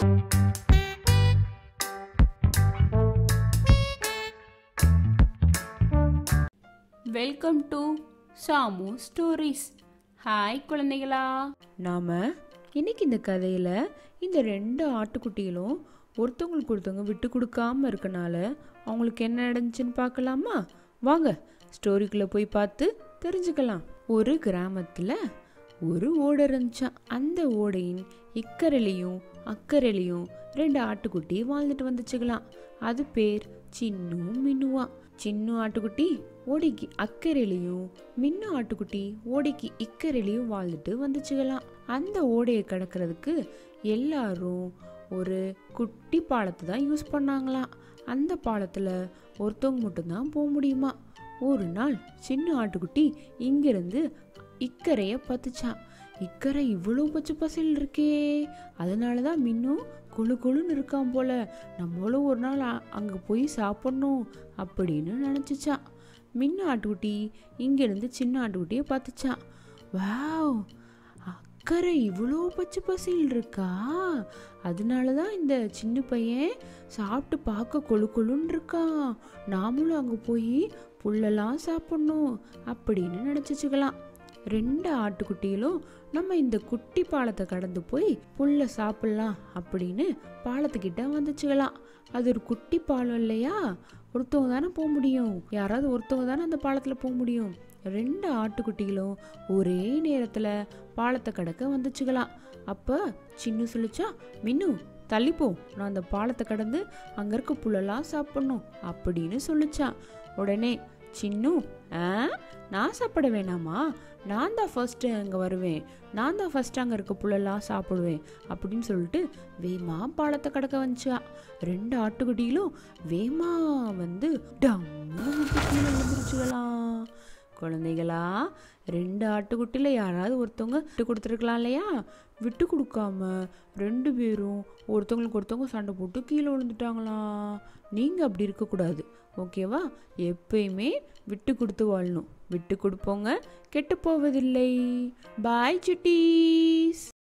welcome to Samu stories hi குழந்தைகளா நாம இன்னைக்கு இந்த கதையில இந்த ரெண்டு ஆட்டுக்குட்டிகளும் ஒருத்தவங்களுக்கு ஒருத்தவங்க விட்டு கொடுக்காம இருக்கனால அவங்களுக்கு என்ன நடந்துச்சுன்னு பார்க்கலாமா வாங்க ஸ்டோரிக்குள்ள போய் பார்த்து தெரிஞ்சுக்கலாம் ஒரு கிராமத்துல ஒரு ஓடை இருந்துச்சான் அந்த ஓடையின் இக்கரையிலையும் அக்கறையிலையும் ரெண்டு ஆட்டுக்குட்டி வாழ்ந்துட்டு வந்துச்சுக்கலாம் அது பேர் சின்னு மின்னுவா சின்ன ஆட்டுக்குட்டி ஓடைக்கு அக்கறையிலையும் மின்னு ஆட்டுக்குட்டி ஓடைக்கு இக்கரையிலையும் வாழ்ந்துட்டு வந்துச்சுக்கலாம் அந்த ஓடையை கடக்கிறதுக்கு எல்லாரும் ஒரு குட்டி பாலத்தை தான் யூஸ் பண்ணாங்களாம் அந்த பாலத்தில் ஒருத்தவங்க மட்டும்தான் போக முடியுமா ஒரு நாள் சின்ன ஆட்டுக்குட்டி இங்கிருந்து இக்கரையை பார்த்துச்சான் இக்கரை இவ்வளோ பச்சை பசையில் இருக்கே அதனால தான் மின்னும் கொழு கொழுன்னு இருக்கான் போல நம்மளும் ஒரு நாள் அ- அங்கே போய் சாப்பிட்ணும் அப்படின்னு நினச்சிச்சான் மின்னு ஆட்டுக்குட்டி இங்கேருந்து சின்ன ஆட்டுக்குட்டியை பார்த்துச்சான் வாவ் அக்கறை இவ்வளோ பச்சை பசையில் இருக்கா அதனால தான் இந்த சின்ன பையன் சாப்பிட்டு பார்க்க கொழு கொழுன்னு இருக்கான் நாமளும் அங்கே போய் புல்லெல்லாம் சாப்பிட்ணும் அப்படின்னு நினச்சிச்சுக்கலாம் ரெண்டு ஆட்டுக்குட்டிகளும் நம்ம இந்த குட்டி பாலத்தை கடந்து போய் புல்லை சாப்பிட்லாம் அப்படின்னு பாலத்துக்கிட்ட வந்துச்சுக்கலாம் அது ஒரு குட்டி பாலம் இல்லையா ஒருத்தவங்க தானே போக முடியும் யாராவது ஒருத்தவங்க தானே அந்த பாலத்தில் போக முடியும் ரெண்டு ஆட்டுக்குட்டிகளும் ஒரே நேரத்தில் பாலத்தை கடக்க வந்துச்சுக்கலாம் அப்போ சின்ன சொல்லிச்சா மின்னு தள்ளிப்போ நான் அந்த பாலத்தை கடந்து அங்கே இருக்க புல்லெல்லாம் சாப்பிட்ணும் அப்படின்னு சொல்லிச்சான் உடனே சின்னு ஆ நான் சாப்பிட வேணாமா நான் தான் ஃபர்ஸ்ட்டு அங்கே வருவேன் நான் தான் ஃபர்ஸ்ட் அங்கே இருக்க புல்லெல்லாம் சாப்பிடுவேன் அப்படின்னு சொல்லிட்டு வேமா பாலத்தை கடக்க வந்துச்சா ரெண்டு ஆட்டுக்குட்டிகளும் வேமா வந்து டம்னு விட்டு கீழே விழுந்துருச்சுகளாம் குழந்தைகளா ரெண்டு ஆட்டுக்குட்டியில் யாராவது ஒருத்தவங்க விட்டு கொடுத்துருக்கலாம் இல்லையா விட்டு கொடுக்காம ரெண்டு பேரும் ஒருத்தவங்களுக்கு ஒருத்தவங்க சண்டை போட்டு கீழே விழுந்துட்டாங்களாம் நீங்கள் அப்படி இருக்கக்கூடாது ஓகேவா எப்பயுமே விட்டு கொடுத்து வாழணும் விட்டு கொடுப்போங்க கெட்டு போவதில்லை பாய் சுட்டீஸ்